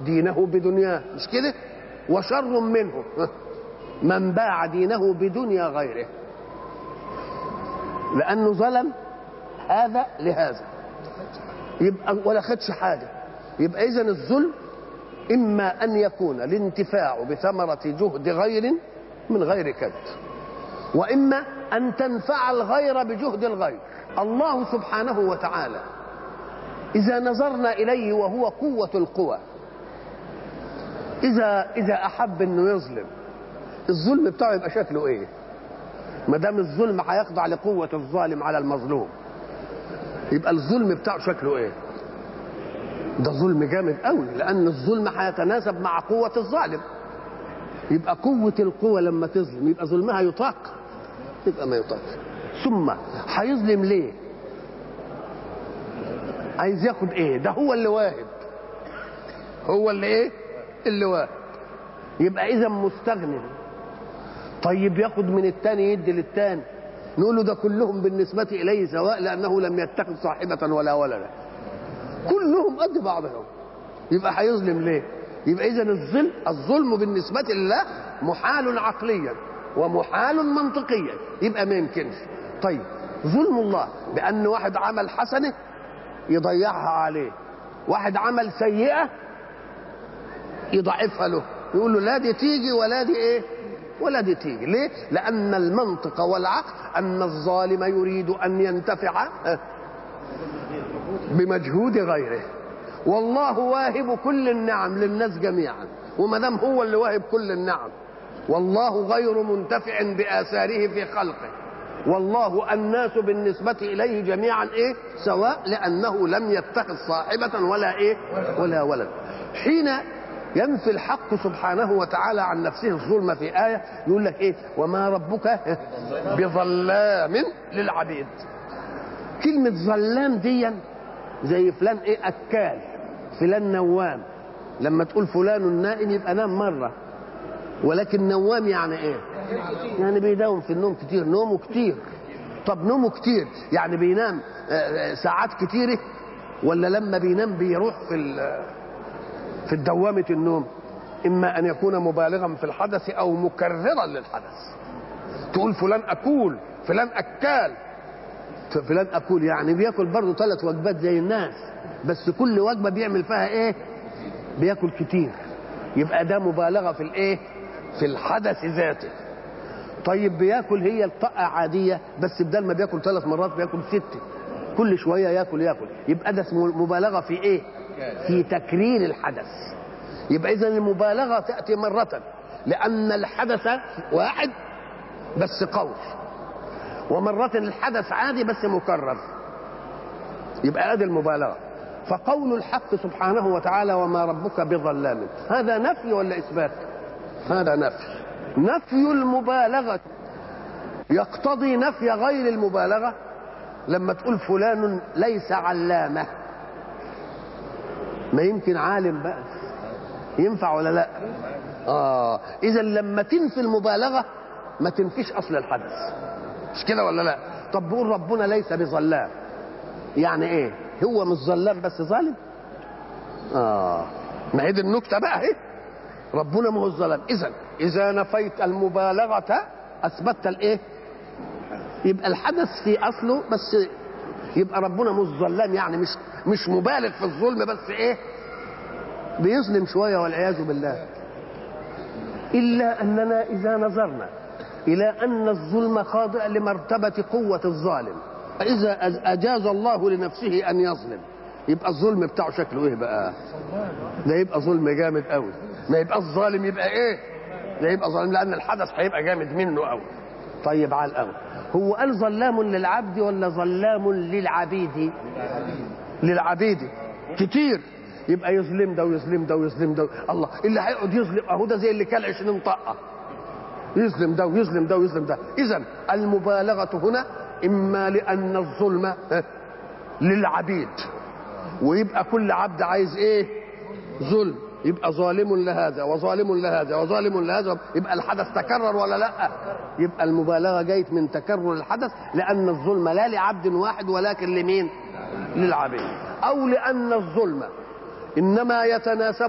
دينه بدنياه مش كده وشر منه من باع دينه بدنيا غيره لانه ظلم هذا لهذا يبقى ولا خدش حاجه يبقى اذا الظلم اما ان يكون الانتفاع بثمره جهد غير من غير كد واما ان تنفع الغير بجهد الغير الله سبحانه وتعالى اذا نظرنا اليه وهو قوه القوى اذا اذا احب انه يظلم الظلم بتاعه يبقى شكله ايه ما دام الظلم هيخضع لقوه الظالم على المظلوم يبقى الظلم بتاعه شكله ايه ده ظلم جامد قوي لان الظلم هيتناسب مع قوه الظالم يبقى قوه القوه لما تظلم يبقى ظلمها يطاق يبقى ما يطاق ثم هيظلم ليه عايز ياخد ايه ده هو اللي واهب هو اللي ايه اللي واهب يبقى اذا مستغني طيب ياخد من التاني يدي للتاني نقول له ده كلهم بالنسبة إليه سواء لأنه لم يتخذ صاحبة ولا ولدا كلهم قد بعضهم يبقى هيظلم ليه يبقى إذا الظلم الظلم بالنسبة لله محال عقليا ومحال منطقيا يبقى ما يمكنش طيب ظلم الله بأن واحد عمل حسنة يضيعها عليه واحد عمل سيئة يضعفها له يقول له لا دي تيجي ولا دي ايه ولا دي تيجي ليه لأن المنطق والعقل أن الظالم يريد أن ينتفع بمجهود غيره والله واهب كل النعم للناس جميعا وما دام هو اللي واهب كل النعم والله غير منتفع بآثاره في خلقه والله الناس بالنسبة إليه جميعا إيه سواء لأنه لم يتخذ صاحبة ولا إيه ولا ولد حين ينفي الحق سبحانه وتعالى عن نفسه الظلم في آية يقول لك إيه وما ربك بظلام للعبيد كلمة ظلام دي زي فلان إيه أكال فلان نوام لما تقول فلان نائم يبقى نام مرة ولكن نوام يعني إيه يعني بيداوم في النوم كتير نومه كتير طب نومه كتير يعني بينام ساعات كتيرة ولا لما بينام بيروح في في دوامة النوم إما أن يكون مبالغا في الحدث أو مكررا للحدث تقول فلان أكول فلان أكال فلان أكول يعني بياكل برضه ثلاث وجبات زي الناس بس كل وجبة بيعمل فيها إيه بياكل كتير يبقى ده مبالغة في الإيه في الحدث ذاته طيب بياكل هي الطاقة عادية بس بدل ما بياكل ثلاث مرات بياكل ستة كل شوية ياكل ياكل يبقى ده اسمه مبالغة في إيه في تكرير الحدث يبقى اذا المبالغه تاتي مره لان الحدث واحد بس قول ومرة الحدث عادي بس مكرر يبقى ادي المبالغه فقول الحق سبحانه وتعالى وما ربك بظلام هذا نفي ولا اثبات هذا نفي نفي المبالغه يقتضي نفي غير المبالغه لما تقول فلان ليس علامه ما يمكن عالم بقى ينفع ولا لا اه اذا لما تنفي المبالغه ما تنفيش اصل الحدث مش كده ولا لا طب بيقول ربنا ليس بظلام يعني ايه هو مش ظلام بس ظالم اه ما هي دي النكته بقى اهي ربنا ما هو الظلام اذا اذا نفيت المبالغه اثبتت الايه يبقى الحدث في اصله بس يبقى ربنا مش ظلام يعني مش مش مبالغ في الظلم بس ايه بيظلم شويه والعياذ بالله الا اننا اذا نظرنا الى ان الظلم خاضع لمرتبه قوه الظالم فاذا اجاز الله لنفسه ان يظلم يبقى الظلم بتاعه شكله ايه بقى ده يبقى ظلم جامد قوي ما يبقى الظالم يبقى ايه ده يبقى ظالم لان الحدث هيبقى جامد منه قوي طيب على الاول هو قال ظلام للعبد ولا ظلام للعبيد للعبيد كتير يبقى يظلم ده ويظلم ده ويظلم ده الله اللي هيقعد يظلم اهو ده زي اللي كان 20 طقه يظلم ده ويظلم ده ويظلم ده اذا المبالغه هنا اما لان الظلم للعبيد ويبقى كل عبد عايز ايه ظلم يبقى ظالم لهذا وظالم لهذا وظالم لهذا يبقى الحدث تكرر ولا لا يبقى المبالغه جايت من تكرر الحدث لان الظلم لا لعبد واحد ولكن لمين للعبيد او لان الظلم انما يتناسب